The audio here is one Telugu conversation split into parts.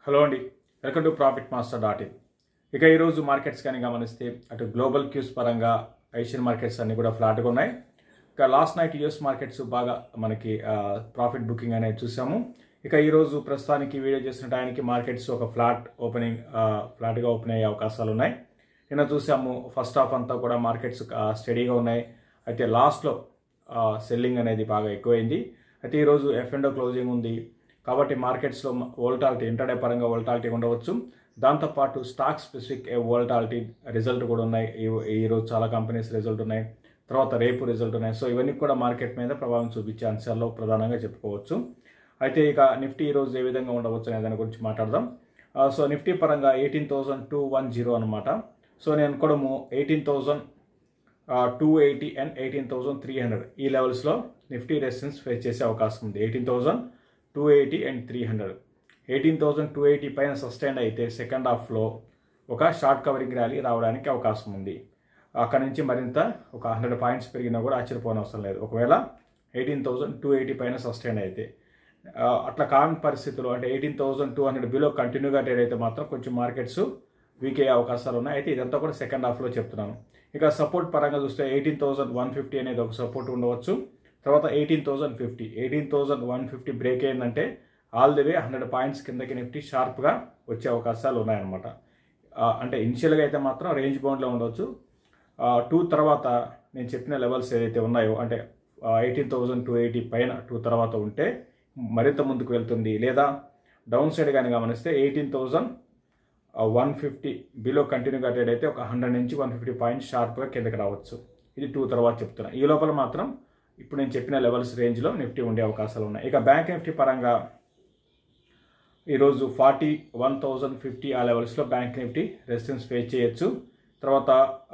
హలో అండి welcome to profit master dot in ఇక ఈరోజు మార్కెట్స్ కానీ గమనిస్తే అటు గ్లోబల్ క్యూస్ పరంగా ఏషియన్ మార్కెట్స్ అన్ని కూడా ఫ్లాట్గా ఉన్నాయి ఇక లాస్ట్ నైట్ యూఎస్ మార్కెట్స్ బాగా మనకి ప్రాఫిట్ బుకింగ్ అనేది చూసాము ఇక ఈరోజు ప్రస్తుతానికి వీడియో చేసిన టైంకి మార్కెట్స్ ఒక ఫ్లాట్ ఓపెనింగ్ ఫ్లాట్గా ఓపెన్ అయ్యే అవకాశాలు ఉన్నాయి నిన్న చూసాము ఫస్ట్ హాఫ్ అంతా కూడా మార్కెట్స్ స్టడీగా ఉన్నాయి అయితే లాస్ట్లో సెల్లింగ్ అనేది బాగా ఎక్కువైంది అయితే ఈరోజు ఎఫ్ అండ్ క్లోజింగ్ ఉంది కాబట్టి మార్కెట్స్లో వోల్టాలిటీ ఇంటర్డే పరంగా వోల్టాలిటీ ఉండవచ్చు దాంతోపాటు స్టాక్ స్పెసిఫిక్ వోల్టాలిటీ రిజల్ట్ కూడా ఉన్నాయి ఈ- ఈరోజు చాలా కంపెనీస్ రిజల్ట్ ఉన్నాయి తర్వాత రేపు రిజల్ట్ ఉన్నాయి సో ఇవన్నీ కూడా మార్కెట్ మీద ప్రభావం చూపించే అంశాల్లో ప్రధానంగా చెప్పుకోవచ్చు అయితే ఇక నిఫ్టీ ఈరోజు ఏ విధంగా ఉండవచ్చు అనే దాని గురించి మాట్లాడదాం ఆ, సో నిఫ్టీ పరంగా eighteen thousand two one zero అనమాట సో నేను అనుకోవడము eighteen thousand two eighty and eighteen thousand three hundred ఈ లెవెల్స్లో నిఫ్టీ రెసిస్టెన్స్ ఫేస్ చేసే అవకాశం ఉంది eighteen thousand two eighty and three hundred eighteen thousand two eighty పైన సస్టైన్ అయితే సెకండ్ హాఫ్లో ఒక షార్ట్ కవరింగ్ ర్యాలీ రావడానికి అవకాశం ఉంది అక్కడ నుంచి మరింత ఒక హండ్రెడ్ పాయింట్స్ పెరిగినా కూడా ఆశ్చర్యపోనవసరం లేదు ఒకవేళ ఎయిటీన్ థౌజండ్ టూ ఎయిటీ పైన సస్టైన్ అయితే ఆ, అట్లా కాని పరిస్థితుల్లో అంటే eighteen thousand two hundred below కంటిన్యూగా ట్రేడ్ అయితే మాత్రం కొంచెం మార్కెట్స్ వీక్ అయ్యే అవకాశాలు ఉన్నాయి అయితే ఇదంతా కూడా సెకండ్ హాఫ్లో చెప్తున్నాను ఇక సపోర్ట్ పరంగా చూస్తే ఎయిటీన్ థౌసండ్ వన్ ఫిఫ్టీ అనేది ఒక సపోర్ట్ ఉండవచ్చు తర్వాత eighteen thousand fifty eighteen thousand one fifty break అయిందంటే all the way hundred points కిందకి నిఫ్టీ షార్ప్గా వచ్చే అవకాశాలు ఉన్నాయన్నమాట ఆ, అంటే ఇనిషియల్గా అయితే మాత్రం రేంజ్ బౌండ్లో ఉండవచ్చు టూ తర్వాత నేను చెప్పిన లెవెల్స్ ఏదైతే ఉన్నాయో అంటే ఎయిటీన్ థౌజండ్ టూ ఎయిటీ పైన టూ తర్వాత ఉంటే మరింత ముందుకు వెళ్తుంది లేదా డౌన్ సైడ్ కానీ గమనిస్తే eighteen thousand one fifty below కంటిన్యూగా ట్రేడ్ అయితే ఒక హండ్రెడ్ నుంచి వన్ ఫిఫ్టీ పాయింట్స్ షార్ప్గా కిందకి రావచ్చు ఇది టూ తర్వాత చెప్తున్నా ఈ లోపల మాత్రం ఇప్పుడు నేను చెప్పిన లెవెల్స్ రేంజ్లో నిఫ్టీ ఉండే అవకాశాలు ఉన్నాయి ఇక బ్యాంక్ నిఫ్టీ పరంగా ఈరోజు ఫార్టీ వన్ థౌజండ్ ఫిఫ్టీ ఆ లెవెల్స్లో బ్యాంక్ నిఫ్టీ రెసిస్టెన్స్ ఫేస్ చేయొచ్చు తర్వాత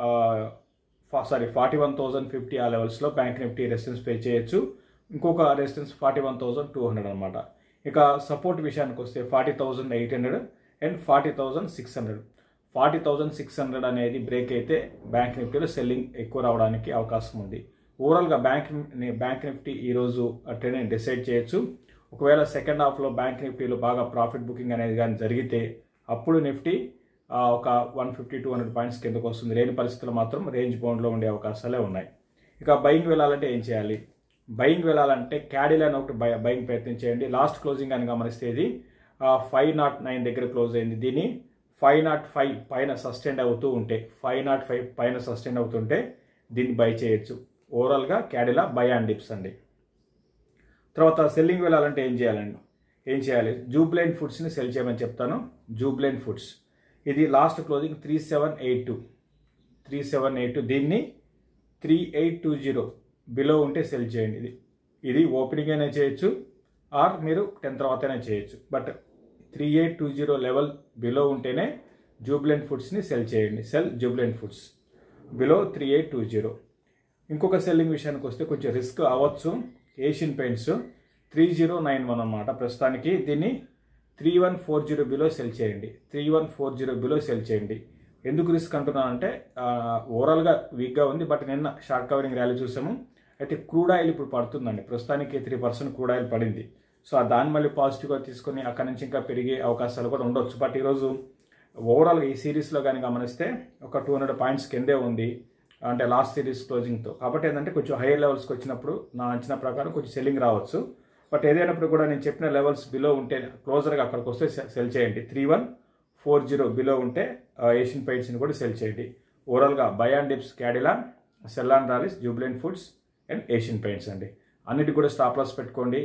sorry forty one thousand fifty ఆ లెవెల్స్లో బ్యాంక్ నిఫ్టీ రెసిస్టెన్స్ ఫేస్ చేయొచ్చు ఇంకొక resistance forty one thousand two hundred అనమాట ఇక సపోర్ట్ విషయానికి వస్తే forty thousand eight hundred and forty thousand six hundred forty thousand six hundred అనేది బ్రేక్ అయితే బ్యాంక్ నిఫ్టీలో సెల్లింగ్ ఎక్కువ రావడానికి అవకాశం ఉంది ఓవరాల్గా బ్యాంక్ బ్యాంక్ నిఫ్టీ ఈరోజు ట్రెండ్ డిసైడ్ చేయొచ్చు ఒకవేళ సెకండ్ హాఫ్లో బ్యాంక్ నిఫ్టీలో బాగా ప్రాఫిట్ బుకింగ్ అనేది కానీ జరిగితే అప్పుడు నిఫ్టీ ఆ, ఒక one fifty two hundred points కిందకు వస్తుంది లేని పరిస్థితులు మాత్రం రేంజ్ బౌండ్లో ఉండే అవకాశాలే ఉన్నాయి ఇక బయింగ్ వెళ్ళాలంటే ఏం చేయాలి బయింగ్ వెళ్ళాలంటే క్యాడిల్ అని ఒకటి బై బయింగ్ ప్రయత్నం చేయండి లాస్ట్ క్లోజింగ్ అని గమనిస్తే ఇది ఫైవ్ నాట్ నైన్ దగ్గర క్లోజ్ అయింది దీన్ని ఫైవ్ నాట్ ఫైవ్ పైన సస్టైన్ అవుతూ ఉంటే ఫైవ్ నాట్ ఫైవ్ పైన సస్టైన్ అవుతుంటే దీన్ని బై చేయొచ్చు ఓవరాల్గా క్యాడిలా బై అండ్ డిప్స్ అండి తర్వాత సెల్లింగ్ వెళ్ళాలంటే ఏం చేయాలండి ఏం చేయాలి జూబ్లైన్ ఫుడ్స్ని సెల్ చేయమని చెప్తాను జూబ్లైన్ ఫుడ్స్ ఇది last closing three seven eight two three seven eight two దీన్ని three eight two zero below ఉంటే సెల్ చేయండి ఇది ఇది ఓపెనింగ్ అయినా చేయొచ్చు ఆర్ మీరు టెన్ తర్వాత అయినా చేయొచ్చు but three eight two zero level below ఉంటేనే జూబ్లెంట్ ఫుడ్స్ని సెల్ చేయండి sell Jubilant Foods below three eight two zero ఇంకొక సెల్లింగ్ విషయానికి వస్తే కొంచెం రిస్క్ అవ్వచ్చు Asian Paints three zero nine one అనమాట ప్రస్తుతానికి దీన్ని three one four zero below sell చేయండి three one four zero below sell చేయండి ఎందుకు రిస్క్ అంటున్నానంటే ఆ, ఓవరాల్గా వీక్గా ఉంది బట్ నిన్న షార్ట్ కవరింగ్ ర్యాలీ చూసాము అయితే క్రూడ్ ఆయిల్ ఇప్పుడు పడుతుందండి ప్రస్తుతానికి త్రీ పర్సెంట్ క్రూడ్ ఆయిల్ పడింది సో ఆ దాన్ని మళ్ళీ పాజిటివ్గా తీసుకొని అక్కడి నుంచి ఇంకా పెరిగే అవకాశాలు కూడా ఉండొచ్చు బట్ ఈరోజు ఓవరాల్గా ఈ సిరీస్లో కానీ గమనిస్తే ఒక టూ హండ్రెడ్ పాయింట్స్ కిందే ఉంది అంటే లాస్ట్ సిరీస్ క్లోజింగ్తో కాబట్టి ఏంటంటే కొంచెం హైయర్ లెవెల్స్కి వచ్చినప్పుడు నా అంచనా ప్రకారం కొంచెం సెల్లింగ్ రావచ్చు బట్ ఏదైనప్పుడు కూడా నేను చెప్పిన లెవెల్స్ బిలో ఉంటే క్లోజర్గా అక్కడికి వస్తే సెల్ చేయండి three one four zero below ఉంటే ఏషియన్ పెయింట్స్ని కూడా సెల్ చేయండి ఓవరాల్గా బయాన్ డిప్స్ క్యాడిలా సెల్లాన్ Rallis Jubilant Foods and Asian Paints అండి అన్నిటి కూడా స్టాప్ లాస్ పెట్టుకోండి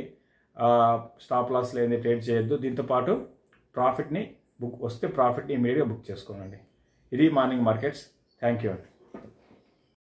స్టాప్ లాస్ లేని ట్రేడ్ చేయొద్దు దీంతోపాటు ప్రాఫిట్ని బుక్ వస్తే ప్రాఫిట్ని ఇమీడియట్గా బుక్ చేసుకోనండి ఇది మార్నింగ్ మార్కెట్స్ థ్యాంక్ యూ అండి